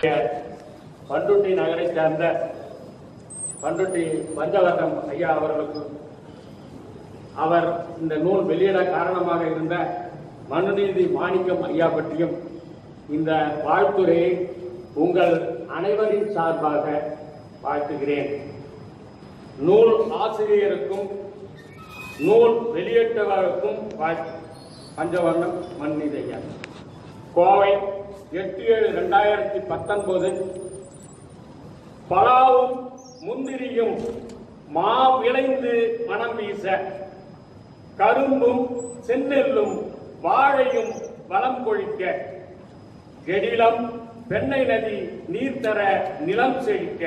பண்ருட்டி நகரை சேர்ந்த பண்ருட்டி பஞ்சவர்ணம் ஐயா அவர்களுக்கு அவர் இந்த நூல் வெளியிட காரணமாக இருந்த மனுநீதி மாணிக்கம் ஐயா பற்றியும் இந்த வாழ்த்துரையை உங்கள் அனைவரின் சார்பாக வாழ்த்துகிறேன் நூல் ஆசிரியருக்கும் நூல் வெளியிட்டவருக்கும் வாழ்த்து பஞ்சவர்ணம் மன்னித ஐயா கோவை எட்டு ஏழு ரெண்டாயிரத்தி பத்தொன்பது பலாவும் முந்திரியும் மா விளைந்து மனம் வீச கரும்பும் செந்நெல்லும் வாழையும் வளம் கொழிக்க கெடிலம் பெண்ணை நதி நீர் தர நிலம் செழிக்க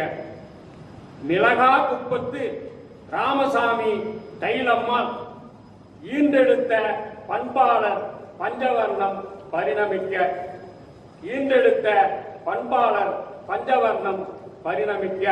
மிளகா குப்பத்து ராமசாமி தைலம்மாள் ஈண்டெடுத்த பண்பாளர் பஞ்சவர்ணம் பரிணமிக்க ஈண்டெடுத்த பண்பாளர் பஞ்சவர்ணம் பரிணமிக்க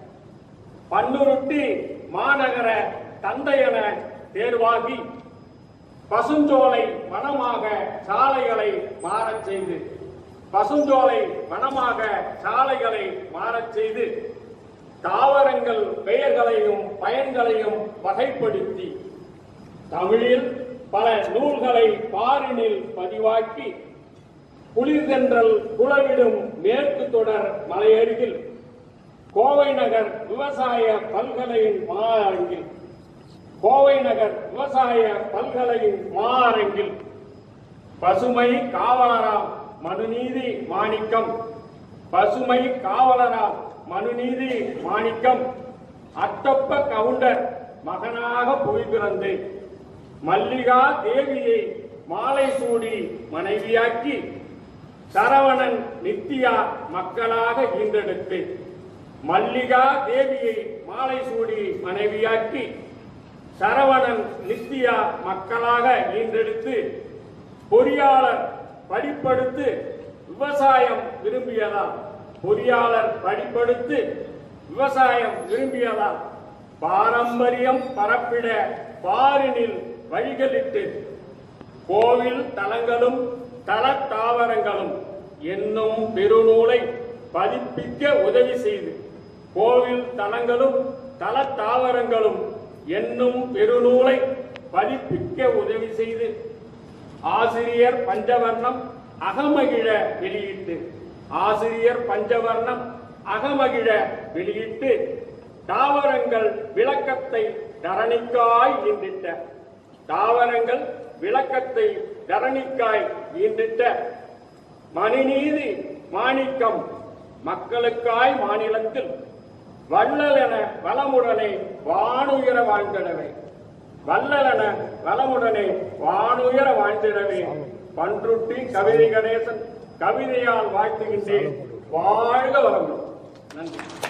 பன்னுருட்டி மாநகர தந்தையென தேர்வாகி பசுஞ்சோலை வனமாக சாலைகளை மாறச் செய்து பசுஞ்சோலை வனமாக சாலைகளை மாறச் செய்து தாவரங்கள் பெயர்களையும் பயன்களையும் வகைப்படுத்தி தமிழில் பல நூல்களை பாரினில் பதிவாக்கி குளிர்தென்றல் குளவிடும் மேற்கு தொடர் மலையருகில் கோவை நகர் விவசாய பல்கலையின் மாஅரங்கில் கோவை நகர் விவசாய பல்கலையின் மாஅரங்கில் பசுமை காவலராம் மனுநீதி மாணிக்கம் பசுமை காவலராம் மனுநீதி மாணிக்கம் அட்டப்ப கவுண்டர் மகனாக போய் பிறந்து மல்லிகா தேவியை மாலை சூடி மனைவியாக்கி சரவணன் நித்யா மக்களாக ஈன்றெடுத்து மல்லிகா தேவியை மாலை சூடி மனைவியாக்கி சரவணன் நித்யா மக்களாக ஈன்றெடுத்து பொறியாளர் படிப்படுத்து விவசாயம் விரும்பியதால் பொறியாளர் படிப்படுத்து விவசாயம் விரும்பியதால் பாரம்பரியம் பரப்பிட பாரினில் வழிகளிட்டு கோவில் தலங்களும் தலத் தாவரங்களும் என்னும் பெருநூலை பதிப்பிக்க உதவி செய்து கோவில் தலங்களும் தலத் தாவரங்களும் என்னும் பெருநூலை பதிப்பிக்க உதவி செய்து ஆசிரியர் பஞ்சவர்ணம் அகமகிழ வெளியிட்டு ஆசிரியர் பஞ்சவர்ணம் அகமகிழ வெளியிட்டு தாவரங்கள் விளக்கத்தை தரணிக்காய் ஈண்டிட்ட தாவரங்கள் விளக்கத்தை தரணிக்காய் ஈண்டிட்ட மணிநீதி மாணிக்கம் மக்களுக்காய் மாநிலத்தில் வள்ளலென வளமுடனே வானுயர வாழ்ந்திடவே வள்ளலென வளமுடனே வானுயர வாழ்ந்திடவே பன்ருட்டி கவிதை கணேசன் கவிதையால் வாழ்த்துகின்றேன் வாழ்க வளமுடன் நன்றி